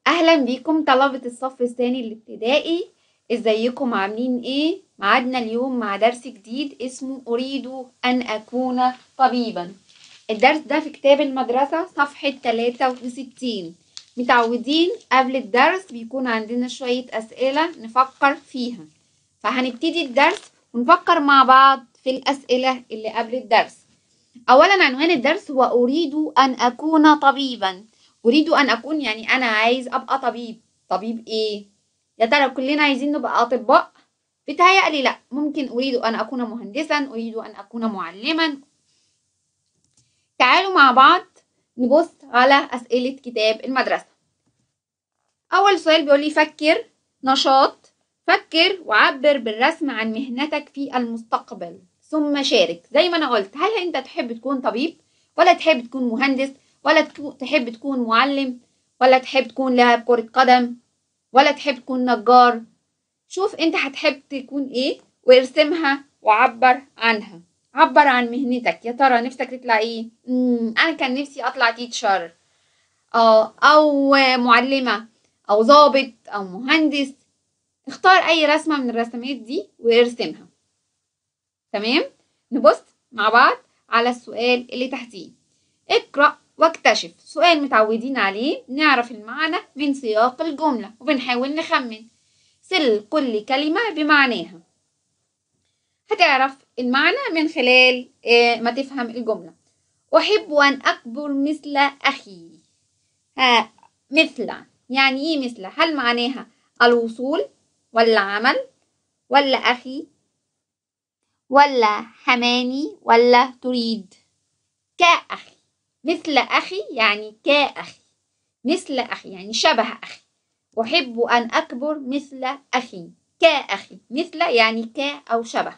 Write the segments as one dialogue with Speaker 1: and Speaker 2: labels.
Speaker 1: اهلا بيكم طلبة الصف الثاني الابتدائي ازيكم عاملين ايه معادنا اليوم مع درس جديد اسمه اريد ان اكون طبيبا الدرس ده في كتاب المدرسة صفحة 63 متعودين قبل الدرس بيكون عندنا شوية اسئلة نفكر فيها فهنبتدي الدرس ونفكر مع بعض في الاسئلة اللي قبل الدرس اولا عنوان الدرس هو اريد ان اكون طبيبا اريد ان اكون يعني انا عايز ابقى طبيب طبيب ايه يا ترى كلنا عايزين نبقى اطباء بتهيألي لا ممكن اريد ان اكون مهندسا اريد ان اكون معلما تعالوا مع بعض نبص على اسئله كتاب المدرسه اول سؤال بيقول لي فكر نشاط فكر وعبر بالرسم عن مهنتك في المستقبل ثم شارك زي ما انا قلت هل انت تحب تكون طبيب ولا تحب تكون مهندس ولا تحب تكون معلم ولا تحب تكون لاعب كرة قدم ولا تحب تكون نجار شوف انت هتحب تكون ايه وارسمها وعبر عنها عبر عن مهنتك يا ترى نفسك تطلع ايه مم. انا كان نفسي اطلع تيتشر اه او معلمة او ضابط او مهندس اختار اي رسمة من الرسمات دي وارسمها تمام نبص مع بعض على السؤال اللي تحتيه اقرأ واكتشف سؤال متعودين عليه نعرف المعنى من سياق الجملة وبنحاول نخمن سل كل كلمة بمعناها هتعرف المعنى من خلال ما تفهم الجملة أحب أن أكبر مثل أخي ها مثل يعني إيه مثل هل معناها الوصول ولا عمل ولا أخي ولا حماني ولا تريد كأخي مثل أخي يعني كأخي مثل أخي يعني شبه أخي أحب أن أكبر مثل أخي كأخي مثل يعني ك أو شبه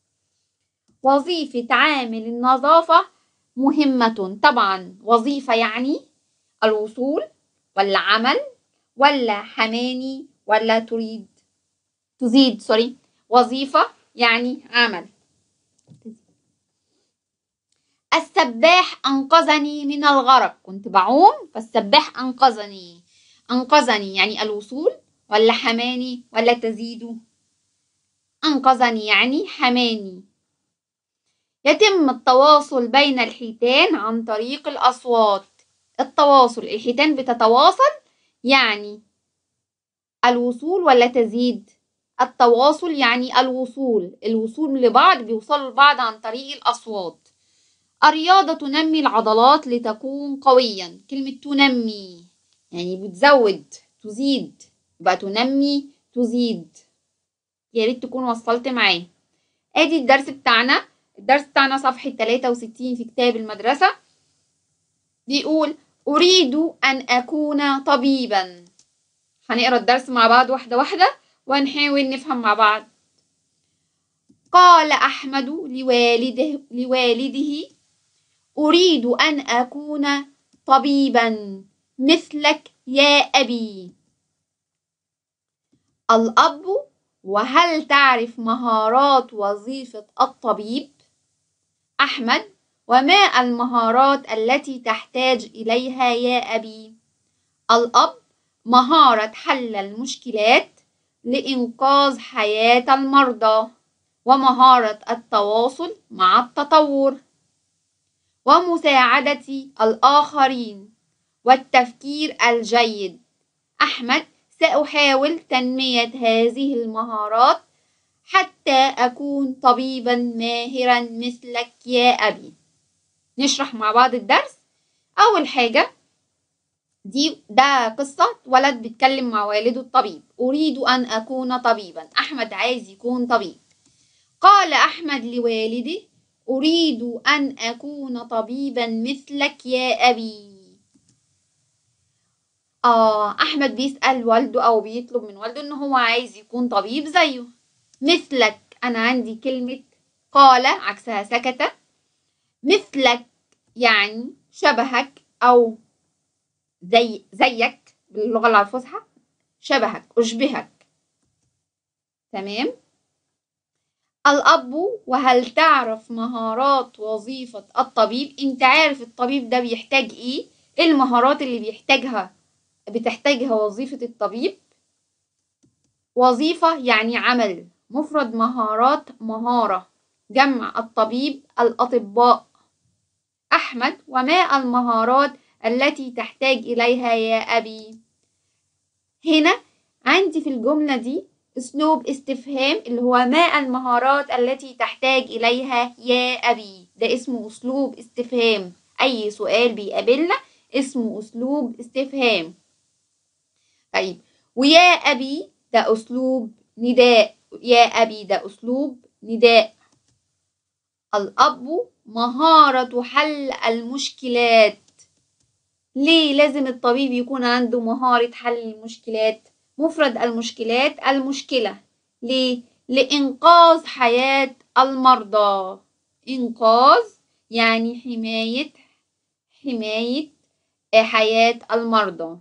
Speaker 1: وظيفة عامل النظافة مهمة طبعا وظيفة يعني الوصول ولا عمل ولا حماني ولا تريد تزيد سوري وظيفة يعني عمل السباح أنقذني من الغرق كنت بعوم فالسباح أنقذني أنقذني يعني الوصول ولا حماني ولا تزيد أنقذني يعني حماني يتم التواصل بين الحيتان عن طريق الأصوات التواصل الحيتان بتتواصل يعني الوصول ولا تزيد التواصل يعني الوصول الوصول لبعض بيوصلوا لبعض عن طريق الأصوات الرياضة تنمي العضلات لتكون قويا كلمة تنمي يعني بتزود تزيد يبقى تنمي تزيد يا ريت تكون وصلت معايا ادي الدرس بتاعنا الدرس بتاعنا صفحة 63 في كتاب المدرسة بيقول أريد أن أكون طبيبا هنقرا الدرس مع بعض واحدة واحدة ونحاول نفهم مع بعض قال أحمد لوالده لوالده أريد أن أكون طبيبا مثلك يا أبي الأب وهل تعرف مهارات وظيفة الطبيب؟ أحمد وما المهارات التي تحتاج إليها يا أبي؟ الأب مهارة حل المشكلات لإنقاذ حياة المرضى ومهارة التواصل مع التطور ومساعدة الآخرين والتفكير الجيد أحمد سأحاول تنمية هذه المهارات حتى أكون طبيبا ماهرا مثلك يا أبي نشرح مع بعض الدرس أول حاجة دي ده قصة ولد بيتكلم مع والده الطبيب أريد أن أكون طبيبا أحمد عايز يكون طبيب قال أحمد لوالده أريد أن أكون طبيبا مثلك يا أبي آه أحمد بيسأل والده أو بيطلب من والده إن هو عايز يكون طبيب زيه مثلك أنا عندي كلمة قال عكسها سكت مثلك يعني شبهك أو زي زيك باللغة الفصحى شبهك أشبهك تمام الأب وهل تعرف مهارات وظيفة الطبيب انت عارف الطبيب ده بيحتاج ايه المهارات اللي بيحتاجها بتحتاجها وظيفة الطبيب وظيفة يعني عمل مفرد مهارات مهارة جمع الطبيب الأطباء أحمد وما المهارات التي تحتاج إليها يا أبي هنا عندي في الجملة دي أسلوب استفهام اللي هو ما المهارات التي تحتاج إليها يا أبي ده اسمه أسلوب استفهام أي سؤال بيقابلنا اسمه أسلوب استفهام طيب ويا أبي ده أسلوب نداء يا أبي ده أسلوب نداء الأب مهارة حل المشكلات ليه لازم الطبيب يكون عنده مهارة حل المشكلات مفرد المشكلات المشكلة ليه لإنقاذ حياة المرضى إنقاذ يعني حماية حماية حياة المرضى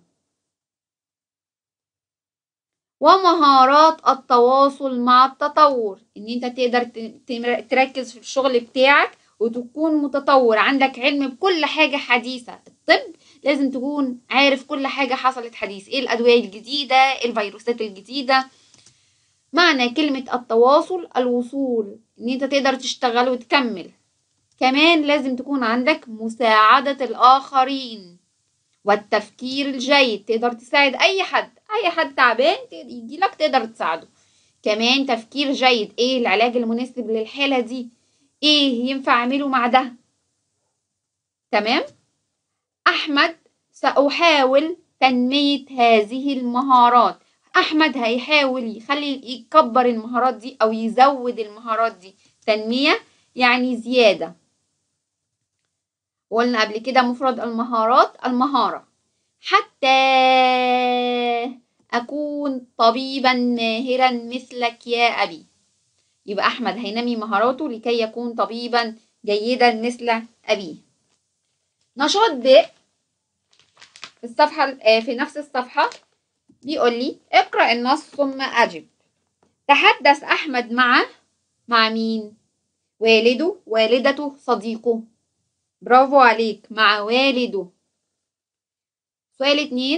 Speaker 1: ومهارات التواصل مع التطور ان انت تقدر تركز في الشغل بتاعك وتكون متطور عندك علم بكل حاجة حديثة الطب لازم تكون عارف كل حاجة حصلت حديث ايه الأدوية الجديدة ايه الفيروسات الجديدة معنى كلمة التواصل الوصول ان انت تقدر تشتغل وتكمل كمان لازم تكون عندك مساعدة الآخرين والتفكير الجيد تقدر تساعد أي حد أي حد تعبان يجي لك تقدر تساعده كمان تفكير جيد ايه العلاج المناسب للحالة دي ايه ينفع اعمله مع ده تمام احمد ساحاول تنمية هذه المهارات احمد هيحاول يخلي يكبر المهارات دي او يزود المهارات دي تنمية يعني زيادة قلنا قبل كده مفرد المهارات المهارة حتى أكون طبيبا ماهرا مثلك يا أبي يبقى أحمد هينمي مهاراته لكي يكون طبيبا جيدا مثل أبيه نشاط ب في الصفحة في نفس الصفحة بيقول لي اقرأ النص ثم أجب تحدث أحمد مع مع مين؟ والده والدته صديقه برافو عليك مع والده سؤال اتنين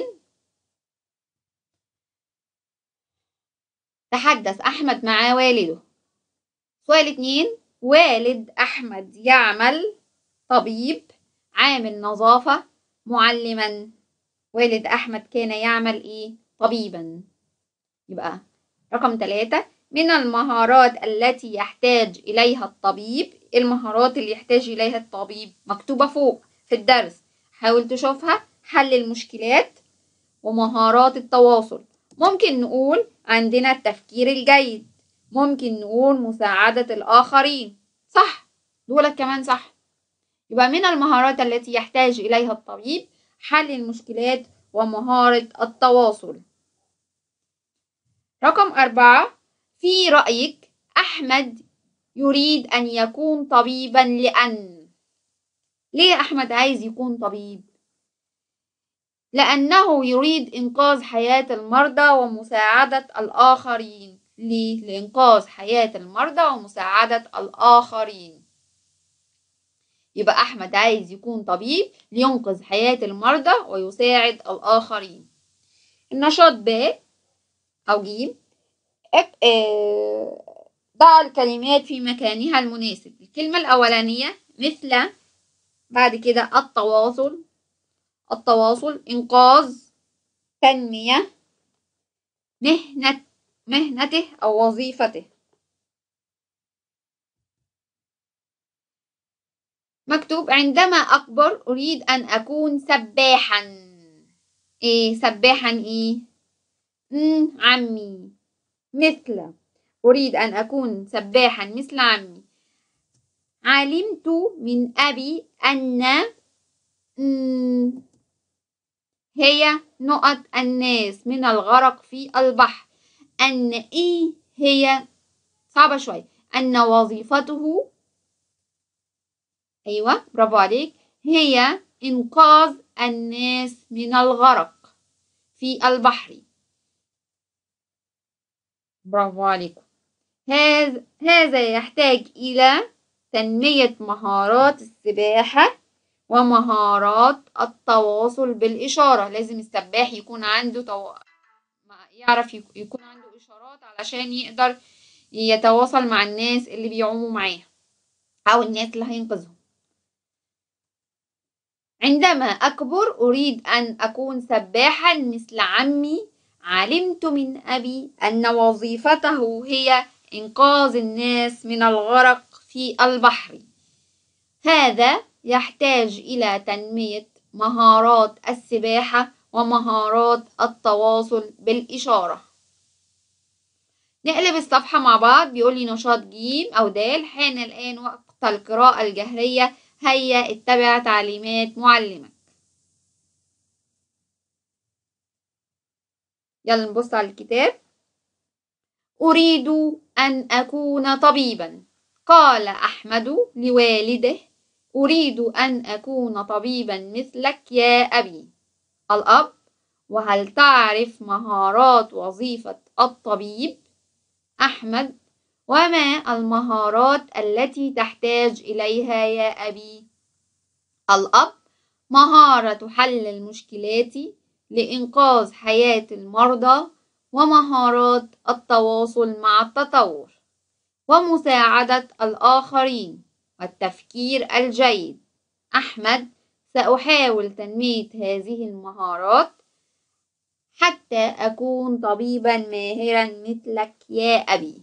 Speaker 1: تحدث أحمد مع والده سؤال اتنين والد أحمد يعمل طبيب عامل نظافة معلما والد أحمد كان يعمل إيه طبيبا يبقى رقم ثلاثة من المهارات التي يحتاج إليها الطبيب المهارات اللي يحتاج إليها الطبيب مكتوبة فوق في الدرس حاول تشوفها حل المشكلات ومهارات التواصل ممكن نقول عندنا التفكير الجيد ممكن نقول مساعدة الآخرين صح دولت كمان صح يبقى من المهارات التي يحتاج إليها الطبيب حل المشكلات ومهارة التواصل رقم أربعة في رأيك أحمد يريد أن يكون طبيبا لأن ليه أحمد عايز يكون طبيب لأنه يريد إنقاذ حياة المرضى ومساعدة الآخرين ليه؟ لإنقاذ حياة المرضى ومساعدة الآخرين يبقى أحمد عايز يكون طبيب لينقذ حياة المرضى ويساعد الآخرين النشاط ب أو ج ضع الكلمات في مكانها المناسب الكلمة الأولانية مثل بعد كده التواصل التواصل إنقاذ تنمية مهنة مهنته أو وظيفته مكتوب عندما أكبر أريد أن أكون سباحا إيه سباحا إيه مم عمي مثل أريد أن أكون سباحا مثل عمي علمت من أبي أن هي نقط الناس من الغرق في البحر أن إيه هي صعبة شوية أن وظيفته أيوة برافو عليك هي إنقاذ الناس من الغرق في البحر برافو عليكم هذا هذا يحتاج إلى تنمية مهارات السباحة ومهارات التواصل بالإشارة لازم السباح يكون عنده تو... يعرف يكون عنده إشارات علشان يقدر يتواصل مع الناس اللي بيعوموا معاه أو الناس اللي هينقذهم عندما أكبر أريد أن أكون سباحا مثل عمي علمت من أبي أن وظيفته هي إنقاذ الناس من الغرق في البحر هذا يحتاج إلى تنمية مهارات السباحة ومهارات التواصل بالإشارة نقلب الصفحة مع بعض بيقول لي نشاط جيم أو دال حان الآن وقت القراءة الجهرية هيا اتبع تعليمات معلمك يلا نبص على الكتاب أريد أن أكون طبيبا قال أحمد لوالده أريد أن أكون طبيبا مثلك يا أبي الأب وهل تعرف مهارات وظيفة الطبيب أحمد وما المهارات التي تحتاج إليها يا أبي الأب مهارة حل المشكلات لإنقاذ حياة المرضى ومهارات التواصل مع التطور ومساعدة الآخرين والتفكير الجيد أحمد سأحاول تنمية هذه المهارات حتى أكون طبيبا ماهرا مثلك يا أبي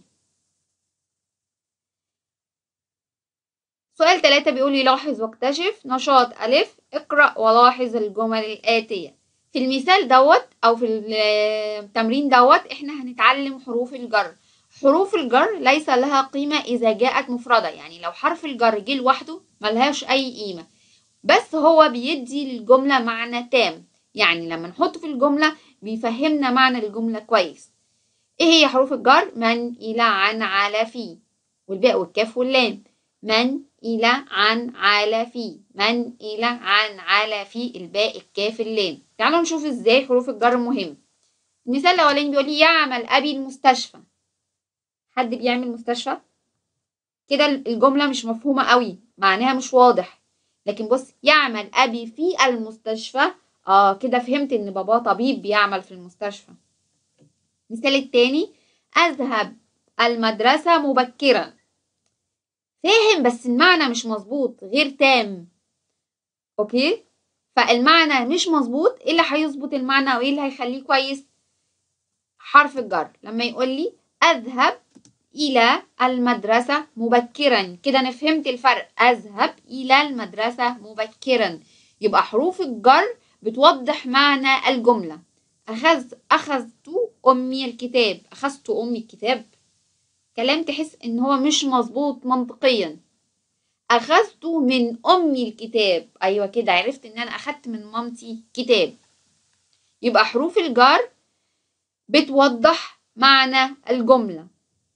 Speaker 1: سؤال ثلاثة بيقول لي لاحظ واكتشف نشاط ألف اقرأ ولاحظ الجمل الآتية في المثال دوت أو في التمرين دوت احنا هنتعلم حروف الجر حروف الجر ليس لها قيمة إذا جاءت مفردة يعني لو حرف الجر جه لوحده ملهاش أي قيمة بس هو بيدي للجملة معنى تام يعني لما نحطه في الجملة بيفهمنا معنى الجملة كويس ايه هي حروف الجر من إلى عن على في والباء والكاف واللام من إلى عن على في من إلى عن على في الباء الكاف اللام تعالوا نشوف ازاي حروف الجر مهم المثال الأولاني بيقول لي يعمل أبي المستشفى حد بيعمل مستشفى كده الجملة مش مفهومة قوي معناها مش واضح لكن بص يعمل أبي في المستشفى اه كده فهمت ان باباه طبيب بيعمل في المستشفى المثال التاني اذهب المدرسة مبكرا فاهم بس المعنى مش مظبوط غير تام اوكي فالمعنى مش مظبوط ايه اللي هيظبط المعنى وايه اللي هيخليه كويس حرف الجر لما يقول لي اذهب الى المدرسة مبكرا كده انا فهمت الفرق اذهب الى المدرسة مبكرا يبقى حروف الجر بتوضح معنى الجملة أخذ أخذت أمي الكتاب أخذت أمي الكتاب كلام تحس إن هو مش مظبوط منطقيا أخذت من أمي الكتاب أيوة كده عرفت إن أنا أخدت من مامتي كتاب يبقى حروف الجر بتوضح معنى الجملة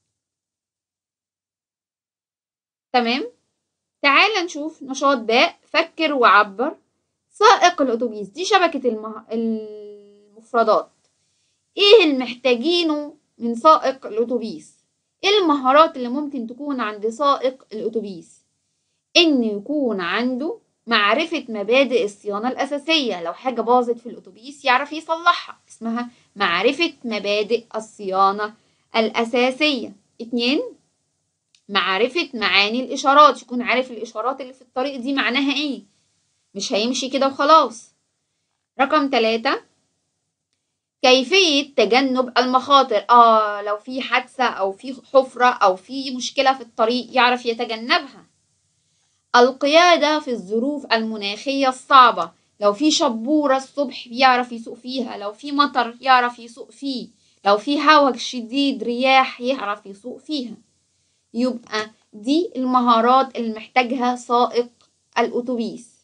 Speaker 1: تمام تعال نشوف نشاط باء فكر وعبر سائق الأتوبيس دي شبكة المه... المفردات ايه المحتاجينه من سائق الأتوبيس ايه المهارات اللي ممكن تكون عند سائق الأتوبيس ان يكون عنده معرفة مبادئ الصيانة الأساسية لو حاجة باظت في الأتوبيس يعرف يصلحها اسمها معرفة مبادئ الصيانة الأساسية اتنين معرفة معاني الإشارات يكون عارف الإشارات اللي في الطريق دي معناها إيه مش هيمشي كده وخلاص رقم ثلاثة كيفية تجنب المخاطر آه لو في حادثة أو في حفرة أو في مشكلة في الطريق يعرف يتجنبها القيادة في الظروف المناخية الصعبة لو في شبورة الصبح بيعرف يسوق فيها لو في مطر يعرف يسوق فيه لو في هوا شديد رياح يعرف يسوق فيها يبقى دي المهارات اللي محتاجها سائق الأتوبيس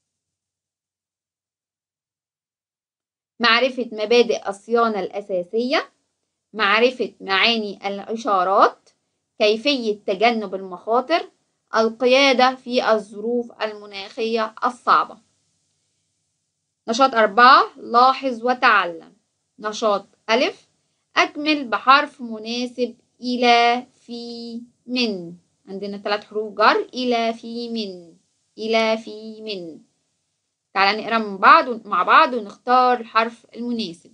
Speaker 1: معرفة مبادئ الصيانة الأساسية معرفة معاني الإشارات كيفية تجنب المخاطر القيادة في الظروف المناخية الصعبة نشاط أربعة لاحظ وتعلم نشاط ألف أكمل بحرف مناسب إلى في من عندنا ثلاث حروف جر إلى في من إلى في من تعالى نقرا من بعض مع بعض ونختار الحرف المناسب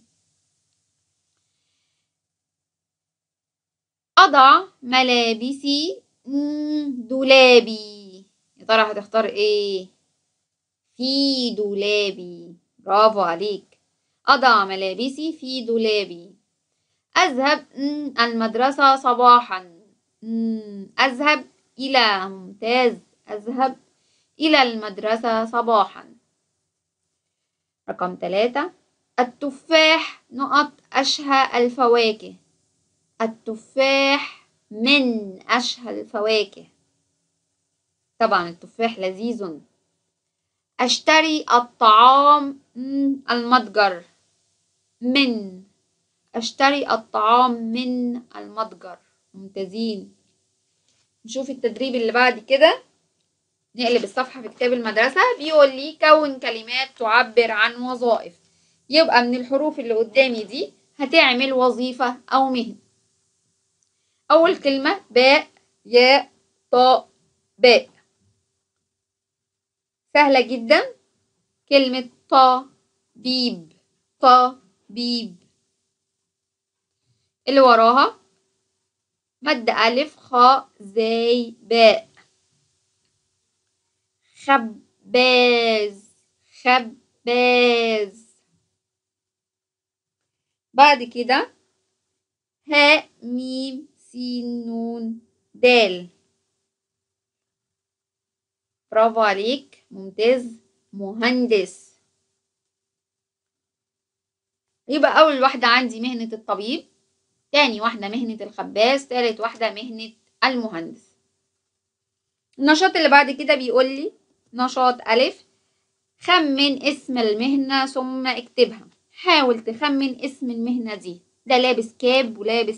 Speaker 1: أضع ملابسي دولابي يا ترى هتختار ايه في دولابي برافو عليك أضع ملابسي في دولابي أذهب المدرسة صباحا أذهب إلى ممتاز أذهب إلى المدرسة صباحا رقم ثلاثة التفاح نقط أشهى الفواكه التفاح من أشهى الفواكه طبعا التفاح لذيذ أشتري الطعام المتجر من أشتري الطعام من المتجر ممتازين نشوف التدريب اللي بعد كده نقلب الصفحة في كتاب المدرسة بيقول لي كون كلمات تعبر عن وظائف يبقى من الحروف اللي قدامي دي هتعمل وظيفة أو مهنة أول كلمة باء ياء طاء باء سهلة جدا كلمة طا بيب طا بيب اللي وراها مد ألف خاء زاي باء خباز خباز بعد كده هاء ميم سين نون دال برافو عليك ممتاز مهندس يبقى أول واحدة عندي مهنة الطبيب تاني واحدة مهنة الخباز تالت واحدة مهنة المهندس النشاط اللي بعد كده بيقول لي نشاط ألف خمن اسم المهنة ثم اكتبها حاول تخمن اسم المهنة دي ده لابس كاب ولابس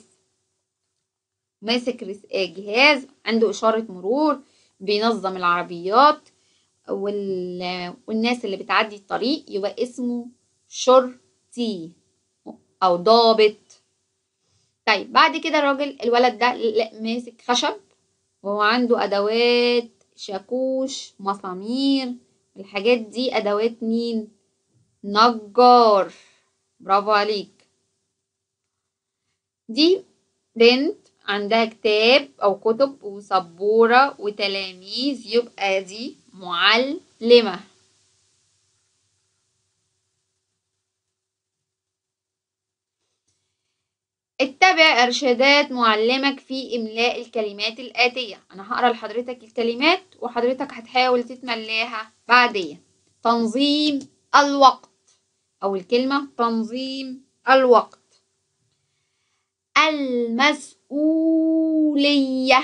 Speaker 1: ماسك جهاز عنده إشارة مرور بينظم العربيات وال... والناس اللي بتعدي الطريق يبقى اسمه شرطي أو ضابط طيب بعد كده الراجل الولد ده ماسك خشب وهو عنده أدوات شاكوش مسامير الحاجات دي أدوات مين نجار برافو عليك دي بنت عندها كتاب أو كتب وسبورة وتلاميذ يبقى دي معلمة اتبع إرشادات معلمك في إملاء الكلمات الآتية أنا هقرأ لحضرتك الكلمات وحضرتك هتحاول تتملاها بعدين تنظيم الوقت أو الكلمة تنظيم الوقت المسؤولية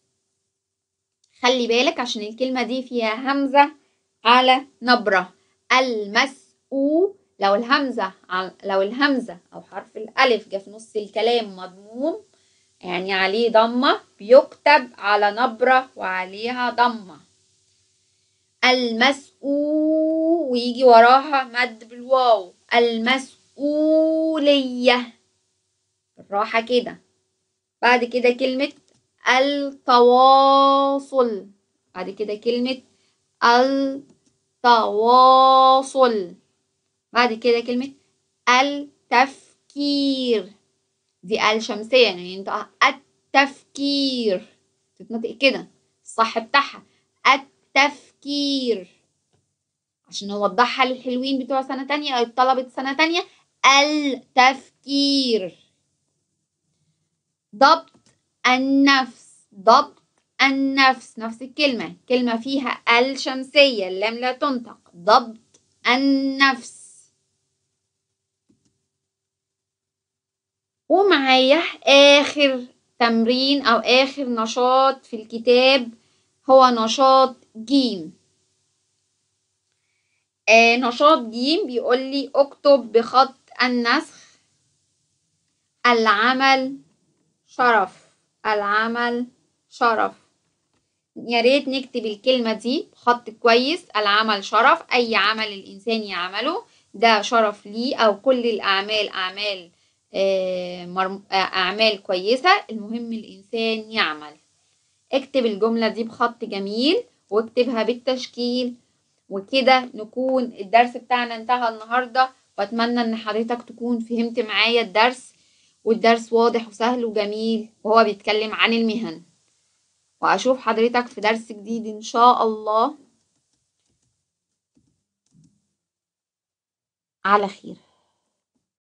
Speaker 1: خلي بالك عشان الكلمة دي فيها همزة على نبرة المسؤول لو الهمزة لو الهمزة أو حرف الألف جه في نص الكلام مضموم يعني عليه ضمة بيكتب على نبرة وعليها ضمة المسؤول ويجي وراها مد بالواو المسؤولية بالراحة كده بعد كده كلمة التواصل بعد كده كلمة التواصل بعد كده كلمة التفكير دي ال شمسية يعني انت التفكير تتنطق كده الصح بتاعها التفكير عشان نوضحها للحلوين بتوع سنة تانية أو طلبة سنة تانية التفكير ضبط النفس ضبط النفس نفس الكلمة كلمة فيها ال شمسية اللام لا تنطق ضبط النفس ومعايا آخر تمرين أو آخر نشاط في الكتاب هو نشاط جيم آه نشاط جيم بيقول لي اكتب بخط النسخ العمل شرف العمل شرف يا ريت نكتب الكلمة دي بخط كويس العمل شرف أي عمل الإنسان يعمله ده شرف ليه أو كل الأعمال أعمال أعمال كويسة المهم الإنسان يعمل اكتب الجملة دي بخط جميل واكتبها بالتشكيل وكده نكون الدرس بتاعنا انتهى النهاردة واتمنى ان حضرتك تكون فهمت معايا الدرس والدرس واضح وسهل وجميل وهو بيتكلم عن المهن واشوف حضرتك في درس جديد ان شاء الله على خير